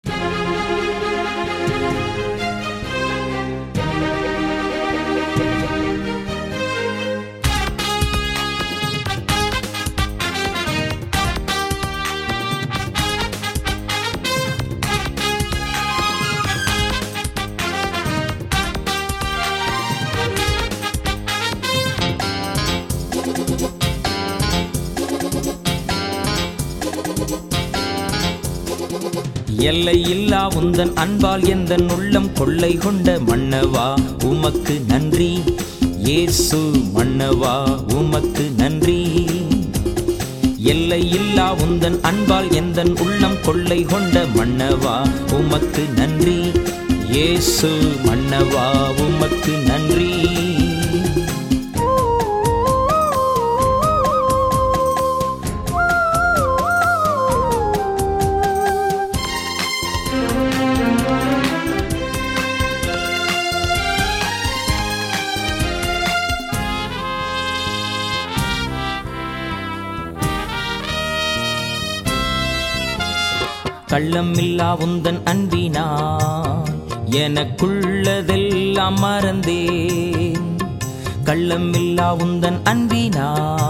எல்லை இல்லா உந்தன் அன்பால் எந்த உள்ளம் கொள்ளை கொண்ட மன்னவா உமக்கு நன்றி இயேசு மன்னவா உமக்கு நன்றி எல்லை இல்லா உந்தன் அன்பால் எந்த உள்ளம் கொள்ளை கொண்ட மன்னவா உமக்கு நன்றி இயேசு மன்னவா உமக்கு நன்றி கள்ளமில்லா உந்தன் அன்பினா எனக்குள்ளதெல்லாம் மறந்தேன் கள்ளமில்லா உந்தன் அன்பினா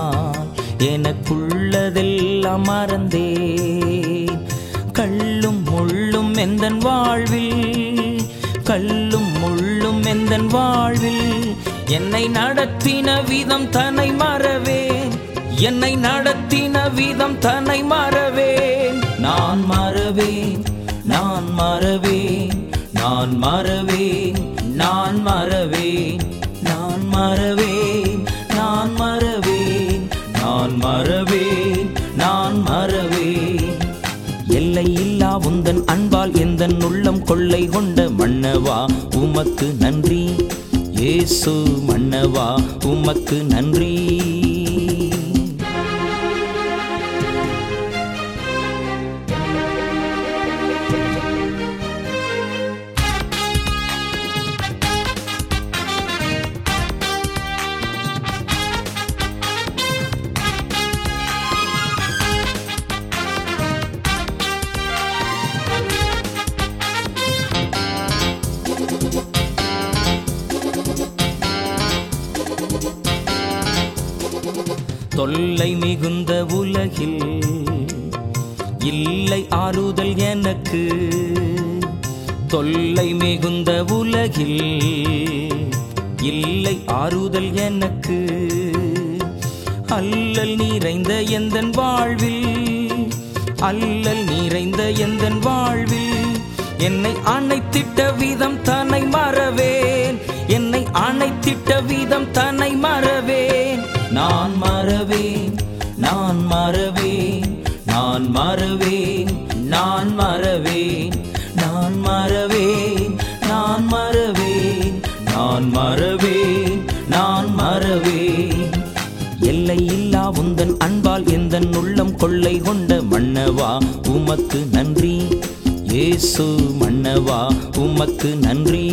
எனக்குள்ளதெல்லாம் மறந்தேன் கள்ளும் முள்ளும் எந்தன் வாழ்வில் கள்ளும் முள்ளும் எந்தன் வாழ்வில் என்னை நடத்தின விதம் தன்னை மறவேன் என்னை நடத்தின விதம் தன்னை மறவேன் நான் மறவேன் நான் மறவேன் நான் மறவேன் நான் மறவேன் நான் மறவேன் நான் மறவேன் நான் மறவேன் நான் மறவேன் எல்லை இல்லா உந்தன் அன்பால் எந்தன் உள்ளம் கொள்ளை கொண்ட மன்னவா உமக்கு நன்றி இயேசு மன்னவா உமக்கு நன்றி தொல்லை மிகுந்த உலகில் இல்லை ஆறுதல் எனக்கு தொல்லை மிகுந்த உலகில் இல்லை ஆறுதல் எனக்கு அல்லல் நிறைந்த எந்தன் வாழ்வில் அல்லல் நிறைந்த எந்தன் வாழ்வில் என்னை அணைத்திட்ட விதம் தன்னை மறவேன் என்னை அணைத்திட்ட விதம் தன்னை மறவேன் நான் மறவேன் நான் மறவேன் நான் மறவேன் நான் மறவேன் நான் மறவேன் நான் மறவேன் நான் மறவேன் நான் மறவேன் எல்லை இல்லா உந்தன் அன்பால் எந்தன் உள்ளம் கொள்ளை கொண்ட மன்னவா உமக்கு நன்றி இயேசு மன்னவா உமக்கு நன்றி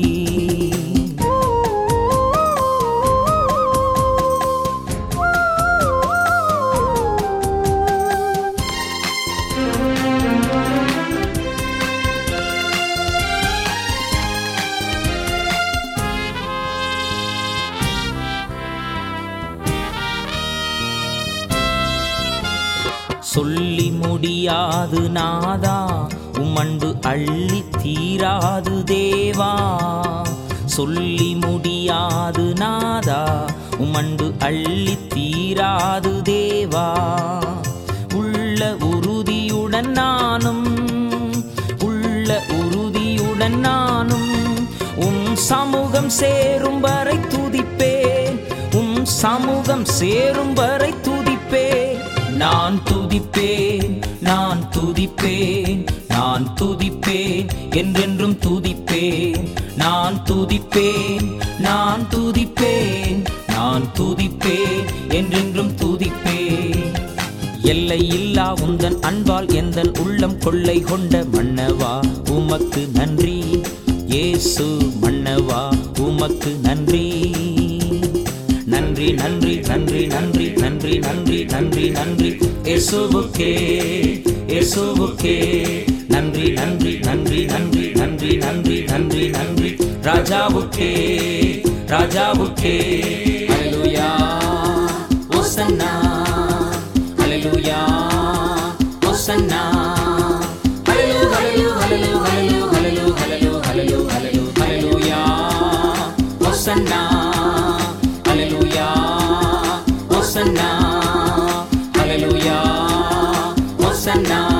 சொல்லி முடியாது நாதா உமண்டு அள்ளி தீராது தேவா சொல்லி முடியாது நாதா உமண்டு அள்ளி தீராது தேவா உள்ள உறுதியுடன் நானும் உள்ள உறுதியுடன் நானும் உம் சமூகம் சேரும் வரை துதிப்பேன் உம் சமூகம் சேரும் வரை துதிப்பேன் நான் துதிப்பேன் நான் துதிப்பேன் நான் துதிப்பேன் என்றென்றும் துதிப்பேன் நான் துதிப்பேன் நான் துதிப்பேன் நான் துதிப்பேன் என்றென்றும் துதிப்பேன் எல்லை இல்லா உந்தன் அன்பால் எந்தன் உள்ளம் கொள்ளை கொண்ட மன்னவா உமக்கு நன்றி இயேசு மன்னவா உமக்கு நன்றி நன்றி நன்றி நன்றி நன்றி நன்றி நன்றி நன்றி நன்றி இயேசுவுக்கே இயேசுவுக்கே நன்றி நன்றி நன்றி நன்றி நன்றி நன்றி நன்றி நன்றி ராஜாவுக்கே ராஜாவுக்கே ஹalleluya ஓசன்னா ஹalleluya ஓசன்னா ஹalleluya ஹalleluya ஹalleluya ஹalleluya ஹalleluya ஹalleluya ஹalleluya ஓசன்னா ஹalleluya ஓசன்னா ஹalleluya ஓசன்னா